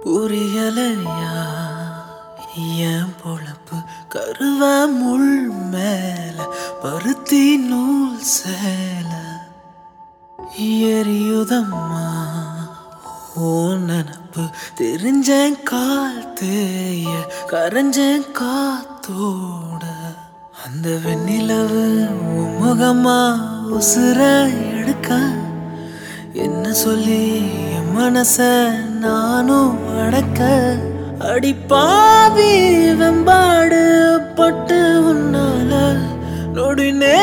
புரியலையா என் பொழப்பு கருவ முள் மேல பருத்தி நூல் சேல எரியுதம்மா ஓ நினப்பு தெரிஞ்சேன் கால் தேய கரைஞ்சேன் காத்தோட அந்த வெண்ணிலவு உன் முகமா உசுர எடுக்க என்ன சொல்லி என் மனச நானும் அடக்க அடிப்பாவி வெம்பாடு பட்டு உன்னால நொடி நே